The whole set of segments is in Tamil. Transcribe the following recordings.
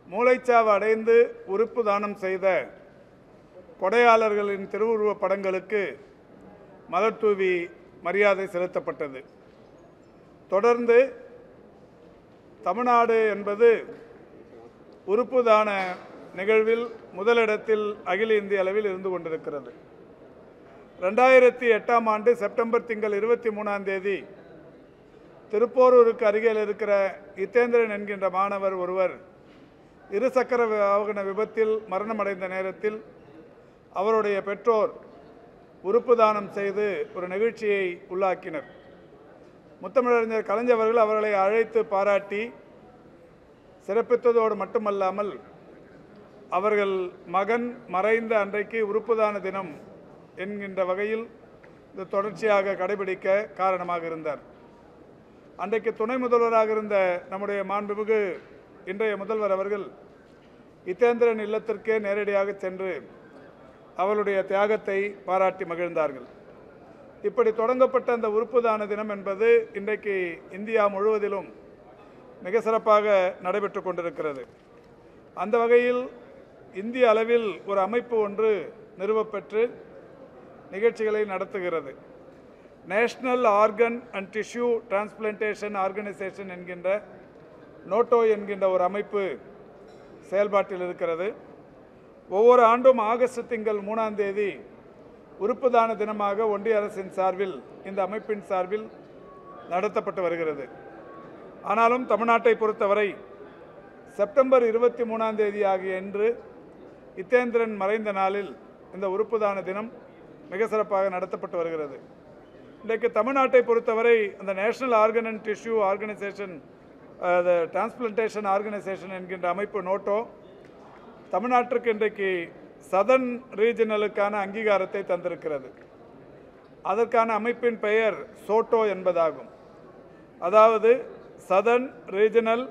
மூளைச்சாவு அடைந்து உறுப்பு தானம் செய்த கொடையாளர்களின் திருவுருவப் படங்களுக்கு மலர் தூவி மரியாதை செலுத்தப்பட்டது தொடர்ந்து தமிழ்நாடு என்பது உறுப்பு தான நிகழ்வில் முதலிடத்தில் அகில இந்திய அளவில் இருந்து கொண்டிருக்கிறது ரெண்டாயிரத்தி எட்டாம் ஆண்டு செப்டம்பர் திங்கள் இருபத்தி மூணாம் தேதி திருப்போரூருக்கு அருகில் இருக்கிற இத்தேந்திரன் என்கின்ற மாணவர் ஒருவர் இருசக்கர வாகன விபத்தில் மரணமடைந்த நேரத்தில் அவருடைய பெற்றோர் உறுப்பு தானம் செய்து ஒரு நிகழ்ச்சியை உள்ளாக்கினர் முத்தமிழறிஞர் கலைஞர்கள் அவர்களை அழைத்து பாராட்டி சிறப்பித்ததோடு மட்டுமல்லாமல் அவர்கள் மகன் மறைந்த அன்றைக்கு உறுப்புதான தினம் என்கின்ற வகையில் இது தொடர்ச்சியாக கடைபிடிக்க காரணமாக இருந்தார் அன்றைக்கு துணை முதல்வராக இருந்த நம்முடைய மாண்புமிகு இன்றைய முதல்வர் அவர்கள் இத்தேந்திரன் இல்லத்திற்கே நேரடியாக சென்று அவளுடைய தியாகத்தை பாராட்டி மகிழ்ந்தார்கள் இப்படி தொடங்கப்பட்ட அந்த உறுப்பு தான தினம் என்பது இன்றைக்கு இந்தியா முழுவதிலும் மிக சிறப்பாக நடைபெற்று கொண்டிருக்கிறது அந்த வகையில் இந்திய அளவில் ஒரு அமைப்பு ஒன்று நிறுவப்பெற்று நிகழ்ச்சிகளை நடத்துகிறது national organ and tissue transplantation organisation என்கின்ற நோட்டோ என்கின்ற ஒரு அமைப்பு செயல்பாட்டில் இருக்கிறது ஒவ்வொரு ஆண்டும் ஆகஸ்ட் திங்கள் மூணாம் தேதி உறுப்பு தான தினமாக ஒன்றிய அரசின் சார்பில் இந்த அமைப்பின் சார்பில் நடத்தப்பட்டு வருகிறது ஆனாலும் தமிழ்நாட்டை பொறுத்தவரை செப்டம்பர் இருபத்தி மூணாம் தேதி ஆகிய இன்று இத்தேந்திரன் மறைந்த நாளில் இந்த உறுப்பு தான தினம் மிக சிறப்பாக நடத்தப்பட்டு வருகிறது இன்றைக்கு தமிழ்நாட்டை பொறுத்தவரை அந்த national organ and tissue organisation transplantation organisation என்கின்ற அமைப்பு நோட்டோ தமிழ்நாட்டிற்கு இன்றைக்கு சதன் ரீஜனலுக்கான அங்கீகாரத்தை தந்திருக்கிறது அதற்கான அமைப்பின் பெயர் சோட்டோ என்பதாகும் அதாவது southern regional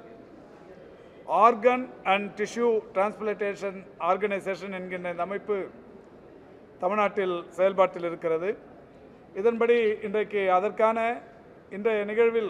organ and tissue transplantation organisation என்கின்ற இந்த அமைப்பு தமிழ்நாட்டில் செயல்பாட்டில் இருக்கிறது இதன்படி இன்றைக்கு அதற்கான இன்றைய நிகழ்வில்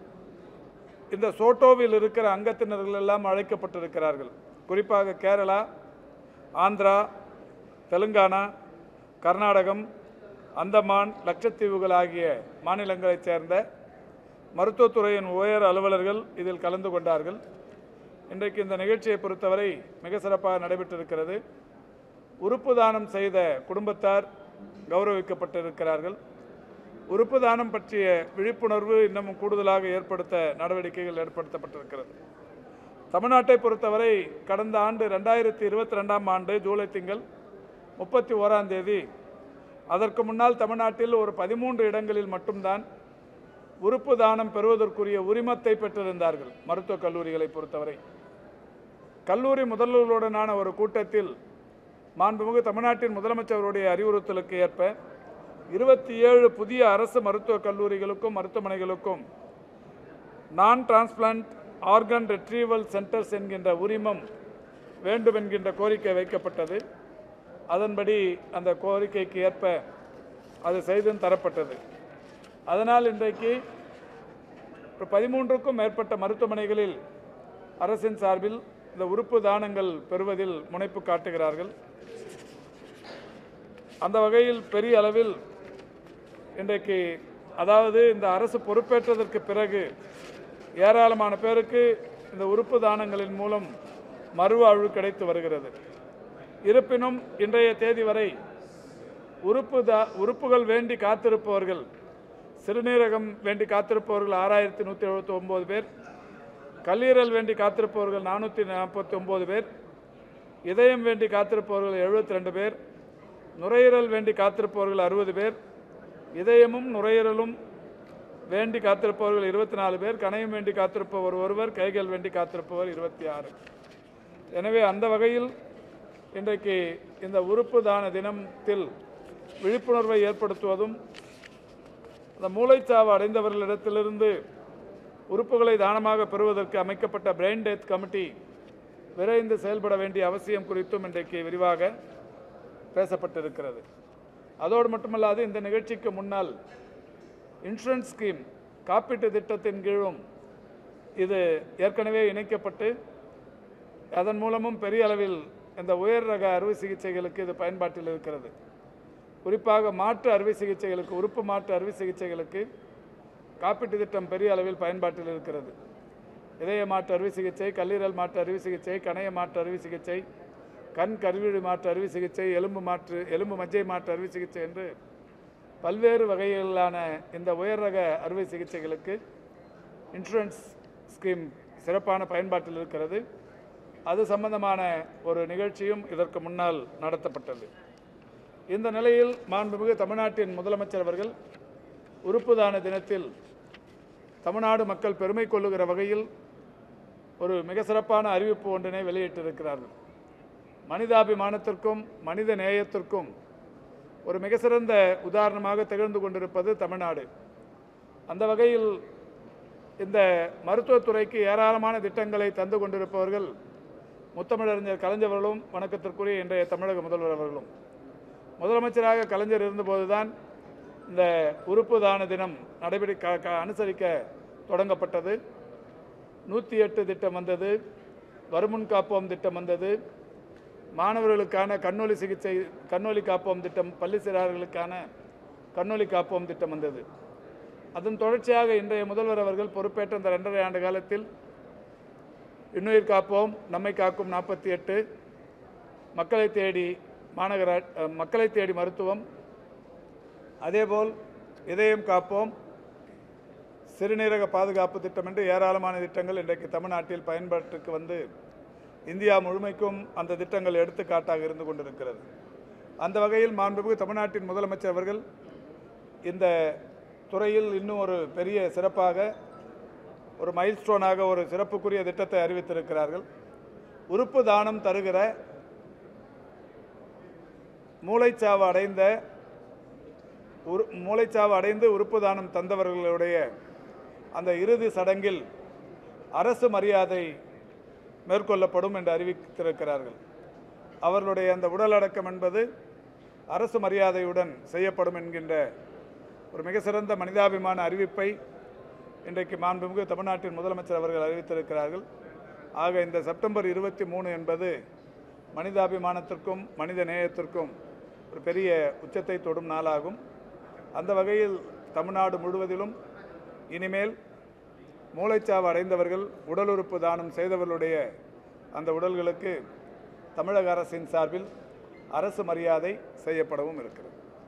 இந்த சோட்டோவில் இருக்கிற அங்கத்தினர்கள் எல்லாம் அழைக்கப்பட்டிருக்கிறார்கள் குறிப்பாக கேரளா ஆந்திரா தெலுங்கானா கர்நாடகம் அந்தமான் லட்சத்தீவுகள் ஆகிய மாநிலங்களைச் சேர்ந்த மருத்துவத்துறையின் உயர் அலுவலர்கள் இதில் கலந்து கொண்டார்கள் இன்றைக்கு இந்த நிகழ்ச்சியை பொறுத்தவரை மிக சிறப்பாக நடைபெற்றிருக்கிறது உறுப்பு தானம் செய்த குடும்பத்தார் கௌரவிக்கப்பட்டிருக்கிறார்கள் உறுப்பு தானம் பற்றிய விழிப்புணர்வு இன்னமும் கூடுதலாக ஏற்படுத்த நடவடிக்கைகள் ஏற்படுத்தப்பட்டிருக்கிறது தமிழ்நாட்டை பொறுத்தவரை கடந்த ஆண்டு ரெண்டாயிரத்தி இருபத்தி ரெண்டாம் ஆண்டு ஜூலை திங்கள் முப்பத்தி ஓராம் தேதி அதற்கு முன்னால் தமிழ்நாட்டில் ஒரு பதிமூன்று இடங்களில் மட்டும்தான் உறுப்பு தானம் பெறுவதற்குரிய உரிமத்தை பெற்றிருந்தார்கள் மருத்துவக் கல்லூரிகளை பொறுத்தவரை கல்லூரி முதல்வர்களுடனான ஒரு கூட்டத்தில் மாண்புமிகு தமிழ்நாட்டின் முதலமைச்சருடைய அறிவுறுத்தலுக்கு ஏற்ப இருபத்தி ஏழு புதிய அரசு மருத்துவக் கல்லூரிகளுக்கும் மருத்துவமனைகளுக்கும் நான் டிரான்ஸ்பிளான்ட் ஆர்கன் ரெட்ரீவல் சென்டர்ஸ் என்கின்ற உரிமம் வேண்டும் என்கின்ற கோரிக்கை வைக்கப்பட்டது அதன்படி அந்த கோரிக்கைக்கு ஏற்ப அது செய்தும் தரப்பட்டது அதனால் இன்றைக்கு ஒரு பதிமூன்றுக்கும் மேற்பட்ட மருத்துவமனைகளில் அரசின் சார்பில் இந்த உறுப்பு தானங்கள் பெறுவதில் முனைப்பு காட்டுகிறார்கள் அந்த வகையில் பெரிய அளவில் இன்றைக்கு அதாவது இந்த அரசு பொறுப்பேற்றதற்கு பிறகு ஏராளமான பேருக்கு இந்த உறுப்பு தானங்களின் மூலம் மறுவாழ்வு கிடைத்து வருகிறது இருப்பினும் இன்றைய தேதி வரை உறுப்பு தா உறுப்புகள் வேண்டி காத்திருப்பவர்கள் சிறுநீரகம் வேண்டி காத்திருப்பவர்கள் ஆறாயிரத்தி நூற்றி எழுபத்தி ஒம்பது பேர் கல்லீரல் வேண்டி காத்திருப்பவர்கள் நானூற்றி நாற்பத்தி ஒம்பது பேர் இதயம் வேண்டி காத்திருப்பவர்கள் எழுபத்தி ரெண்டு பேர் நுரையீரல் வேண்டி காத்திருப்பவர்கள் அறுபது பேர் இதயமும் நுரையீரலும் வேண்டி காத்திருப்பவர்கள் இருபத்தி நாலு பேர் கணையம் வேண்டி காத்திருப்பவர் ஒருவர் கைகள் வேண்டி காத்திருப்பவர் இருபத்தி ஆறு எனவே அந்த வகையில் இன்றைக்கு இந்த உறுப்பு தான தினத்தில் விழிப்புணர்வை ஏற்படுத்துவதும் அந்த மூளைச்சாவு அடைந்தவர்களிடத்திலிருந்து உறுப்புகளை தானமாக பெறுவதற்கு அமைக்கப்பட்ட பிரெயின் டெத் கமிட்டி விரைந்து செயல்பட வேண்டிய அவசியம் குறித்தும் இன்றைக்கு விரிவாக பேசப்பட்டிருக்கிறது அதோடு மட்டுமல்லாது இந்த நிகழ்ச்சிக்கு முன்னால் இன்சூரன்ஸ் ஸ்கீம் காப்பீட்டு திட்டத்தின் கீழும் இது ஏற்கனவே இணைக்கப்பட்டு அதன் மூலமும் பெரிய அளவில் இந்த உயர் ரக அறுவை சிகிச்சைகளுக்கு இது பயன்பாட்டில் இருக்கிறது குறிப்பாக மாற்று அறுவை சிகிச்சைகளுக்கு உறுப்பு மாற்று அறுவை சிகிச்சைகளுக்கு காப்பீட்டு திட்டம் பெரிய அளவில் பயன்பாட்டில் இருக்கிறது இதய மாற்று அறுவை சிகிச்சை கல்லீரல் மாற்று அறுவை சிகிச்சை கணைய மாற்று அறுவை சிகிச்சை கண் கருவிழி மாற்று அறுவை சிகிச்சை எலும்பு மாற்று எலும்பு மஜ்ஜை மாற்று அறுவை சிகிச்சை என்று பல்வேறு வகையிலான இந்த உயர் ரக அறுவை சிகிச்சைகளுக்கு இன்சூரன்ஸ் ஸ்கீம் சிறப்பான பயன்பாட்டில் இருக்கிறது அது சம்பந்தமான ஒரு நிகழ்ச்சியும் இதற்கு முன்னால் நடத்தப்பட்டது இந்த நிலையில் மாண்புமிகு தமிழ்நாட்டின் முதலமைச்சர் அவர்கள் உறுப்பு தான தினத்தில் தமிழ்நாடு மக்கள் பெருமை கொள்ளுகிற வகையில் ஒரு மிக சிறப்பான அறிவிப்பு ஒன்றினை வெளியிட்டிருக்கிறார்கள் மனிதாபிமானத்திற்கும் மனித நேயத்திற்கும் ஒரு மிக சிறந்த உதாரணமாக திகழ்ந்து கொண்டிருப்பது தமிழ்நாடு அந்த வகையில் இந்த மருத்துவத்துறைக்கு ஏராளமான திட்டங்களை தந்து கொண்டிருப்பவர்கள் முத்தமிழறிஞர் கலைஞர் அவர்களும் வணக்கத்திற்குரிய இன்றைய தமிழக முதல்வர் அவர்களும் முதலமைச்சராக கலைஞர் இருந்தபோதுதான் இந்த உறுப்பு தான தினம் நடைபெற க- க- அனுசரிக்க தொடங்கப்பட்டது நூற்றி எட்டு திட்டம் வந்தது வருமுன் காப்போம் திட்டம் வந்தது மாணவர்களுக்கான கண்ணொலி சிகிச்சை கண்ணொலி காப்போம் திட்டம் பள்ளி சிறார்களுக்கான கண்ணொலி காப்போம் திட்டம் வந்தது அதன் தொடர்ச்சியாக இன்றைய முதல்வர் அவர்கள் பொறுப்பேற்ற இந்த ரெண்டரை ஆண்டு காலத்தில் இன்னுயிர் காப்போம் நம்மை காக்கும் நாற்பத்தி எட்டு மக்களை தேடி மாநகரா அஹ், மக்களை தேடி மருத்துவம் அதேபோல் இதயம் காப்போம் சிறுநீரக பாதுகாப்பு திட்டம் என்று ஏராளமான திட்டங்கள் இன்றைக்கு தமிழ்நாட்டில் பயன்பாட்டுக்கு வந்து இந்தியா முழுமைக்கும் அந்த திட்டங்கள் எடுத்துக்காட்டாக இருந்து கொண்டிருக்கிறது அந்த வகையில் மாண்புமிகு தமிழ்நாட்டின் முதலமைச்சர் அவர்கள் இந்த துறையில் இன்னும் ஒரு பெரிய சிறப்பாக ஒரு மைல்ஸ்டோனாக ஒரு சிறப்புக்குரிய திட்டத்தை அறிவித்திருக்கிறார்கள் உறுப்பு தானம் தருகிற மூளைச்சாவு அடைந்த உரு மூளைச்சாவு அடைந்து உறுப்பு தானம் தந்தவர்களுடைய அந்த இறுதி சடங்கில் அரசு மரியாதை மேற்கொள்ளப்படும் என்று அறிவித்திருக்கிறார்கள் அவர்களுடைய அந்த உடலடக்கம் என்பது அரசு மரியாதையுடன் செய்யப்படும் என்கின்ற ஒரு மிக சிறந்த மனிதாபிமான அறிவிப்பை இன்றைக்கு மாண்புமிகு தமிழ்நாட்டின் முதலமைச்சர் அவர்கள் அறிவித்திருக்கிறார்கள் ஆக இந்த செப்டம்பர் இருபத்தி மூணு என்பது மனிதாபிமானத்திற்கும் மனித நேயத்திற்கும் ஒரு பெரிய உச்சத்தை தொடும் நாளாகும் அந்த வகையில் தமிழ்நாடு முழுவதிலும் இனிமேல் மூளைச்சாவு அடைந்தவர்கள் உடல் உறுப்பு தானம் செய்தவர்களுடைய அந்த உடல்களுக்கு தமிழக அரசின் சார்பில் அரசு மரியாதை செய்யப்படவும் இருக்கிறது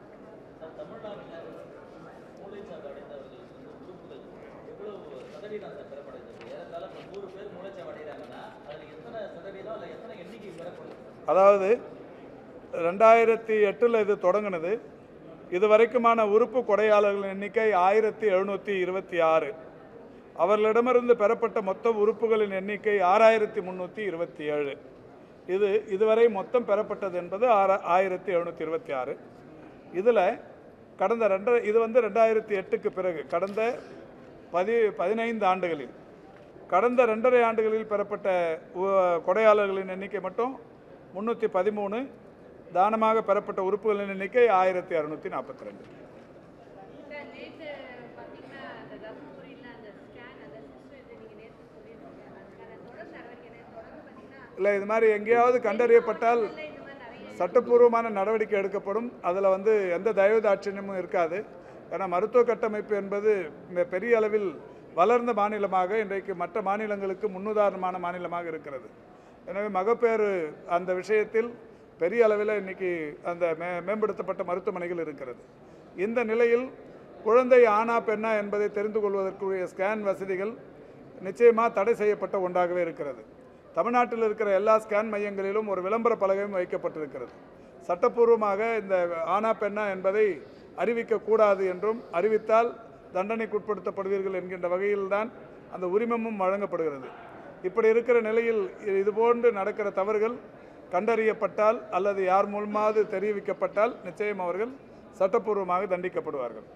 சதவீதம் அந்த பெறப்படுது ஏறத்தாழ இப்போ நூறு பேர் மூளைச்சாவு அடைகிறாங்கன்னா அதில் எத்தனை சதவீதம் இல்லை எத்தனை எண்ணிக்கை பெறப்படுது அதாவது ரெண்டாயிரத்தி எட்டில் இது தொடங்கினது இதுவரைக்குமான உறுப்பு கொடையாளர்களின் எண்ணிக்கை ஆயிரத்தி எழுநூற்றி இருபத்தி ஆறு அவர்களிடமிருந்து பெறப்பட்ட மொத்த உறுப்புகளின் எண்ணிக்கை ஆறாயிரத்தி முந்நூற்றி இருபத்தி ஏழு இது இதுவரை மொத்தம் பெறப்பட்டது என்பது ஆற ஆயிரத்தி எழுநூற்றி இருபத்தி ஆறு இதில் கடந்த ரெண்டு இது வந்து ரெண்டாயிரத்தி எட்டுக்கு பிறகு கடந்த பதி பதினைந்து ஆண்டுகளில் கடந்த ரெண்டரை ஆண்டுகளில் பெறப்பட்ட உ- கொடையாளர்களின் எண்ணிக்கை மட்டும் முந்நூற்றி பதிமூணு தானமாக பெறப்பட்ட உறுப்புகளின் எண்ணிக்கை ஆயிரத்தி அறுநூற்றி நாற்பத்தி ரெண்டு சார் நேற்று பார்த்தீங்கன்னா அந்த தர்மபுரியில் அந்த ஸ்கேன் அந்த சிஸ்டம் இது நீங்கள் நேற்று சொல்லியிருந்தீங்க அதுக்கான தொடர் நடவடிக்கை நேற்று தொடர்ந்து பார்த்தீங்கன்னா இல்லை இது மாதிரி எங்கேயாவது கண்டறியப்பட்டால் இந்த மாதிரி நிறைய சட்டப்பூர்வமான நடவடிக்கை எடுக்கப்படும் அதில் வந்து எந்த தயவு தாட்சியமும் இருக்காது ஏன்னா மருத்துவ கட்டமைப்பு என்பது மிக பெரிய அளவில் வளர்ந்த மாநிலமாக இன்றைக்கு மற்ற மாநிலங்களுக்கு முன்னுதாரணமான மாநிலமாக இருக்கிறது எனவே மகப்பேறு அந்த விஷயத்தில் பெரிய அளவில் இன்னைக்கு அந்த மே மேம்படுத்தப்பட்ட மருத்துவமனைகள் இருக்கிறது இந்த நிலையில் குழந்தை ஆனா பெண்ணா என்பதை தெரிந்து கொள்வதற்குரிய ஸ்கேன் வசதிகள் நிச்சயமாக தடை செய்யப்பட்ட ஒன்றாகவே இருக்கிறது தமிழ்நாட்டில் இருக்கிற எல்லா ஸ்கேன் மையங்களிலும் ஒரு விளம்பர பலகையும் வைக்கப்பட்டிருக்கிறது சட்டப்பூர்வமாக இந்த ஆனா பெண்ணா என்பதை அறிவிக்கக்கூடாது என்றும் அறிவித்தால் தண்டனைக்குட்படுத்தப்படுவீர்கள் என்கின்ற வகையில்தான் அந்த உரிமமும் வழங்கப்படுகிறது இப்படி இருக்கிற நிலையில் இ- இதுபோன்று நடக்கிற தவறுகள் கண்டறியப்பட்டால் அல்லது யார் மூலமாவது தெரிவிக்கப்பட்டால் நிச்சயம் அவர்கள் சட்டப்பூர்வமாக தண்டிக்கப்படுவார்கள்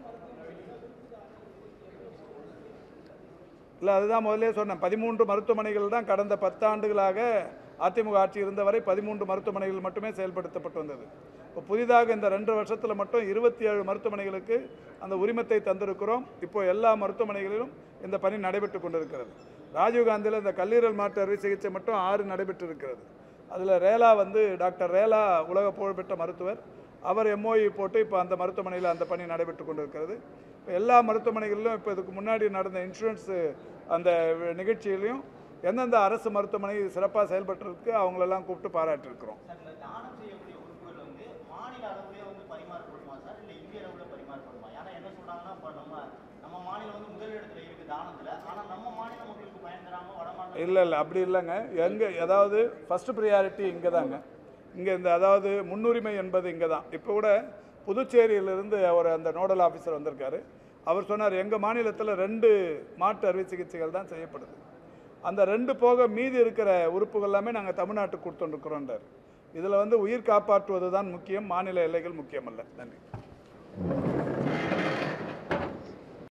இல்லை அதுதான் முதல்ல சொன்னேன் பதிமூன்று மருத்துவமனைகள் தான் கடந்த பத்தாண்டுகளாக அதிமுக ஆட்சி இருந்தவரை பதிமூன்று மருத்துவமனைகள் மட்டுமே செயல்படுத்தப்பட்டு வந்தது இப்போ புதிதாக இந்த ரெண்டு வருஷத்தில் மட்டும் இருபத்தி ஏழு மருத்துவமனைகளுக்கு அந்த உரிமத்தை தந்திருக்கிறோம் இப்போ எல்லா மருத்துவமனைகளிலும் இந்த பணி நடைபெற்று கொண்டிருக்கிறது ராஜீவ்காந்தியில் இந்த கல்லீரல் மாற்று அறுவை சிகிச்சை மட்டும் ஆறு நடைபெற்று இருக்கிறது அதில் ரேலா வந்து டாக்டர் ரேலா உலக புகழ்பெற்ற மருத்துவர் அவர் எம்ஓஇ போட்டு இப்போ அந்த மருத்துவமனையில் அந்த பணி நடைபெற்று கொண்டிருக்கிறது இப்போ எல்லா மருத்துவமனைகளிலும் இப்போ இதுக்கு முன்னாடி நடந்த இன்சூரன்ஸ் அந்த நிகழ்ச்சியிலையும் எந்தெந்த அரசு மருத்துவமனை சிறப்பாக செயல்பட்டிருக்கு அவங்களெல்லாம் கூப்பிட்டு பாராட்டியிருக்கிறோம் சார் இந்த தானம் செய்யக்கூடிய உறுப்புகள் வந்து மாநில அளவுலேயே வந்து பரிமாறப்படுமா சார் இல்லை இந்திய அளவில் பரிமாறப்படுமா ஏன்னா என்ன சொல்றாங்கன்னா இப்போ நம்ம நம்ம மாநிலம் வந்து முதலிடத்துல இருக்கு தானத்தில் ஆனால் நம்ம மாநில மக்களுக்கு பயன் தராமல் வட மாநில இல்லை இல்லை அப்படி இல்லைங்க எங்கே அதாவது ஃபஸ்ட்டு ப்ரியாரிட்டி இங்கே தாங்க இங்கே இந்த அதாவது முன்னுரிமை என்பது இங்கே தான் இப்போ கூட புதுச்சேரியிலிருந்து ஒரு அந்த நோடல் ஆஃபீஸர் வந்திருக்காரு அவர் சொன்னார் எங்கள் மாநிலத்தில் ரெண்டு மாற்று அறுவை சிகிச்சைகள் தான் செய்யப்படுது அந்த ரெண்டு போக மீதி இருக்கிற உறுப்புகள் எல்லாமே நாங்கள் தமிழ்நாட்டுக்கு கொடுத்துருக்குறோன்றார் இதில் வந்து உயிர் காப்பாற்றுவது தான் முக்கியம் மாநில எல்லைகள் முக்கியமல்ல நன்றி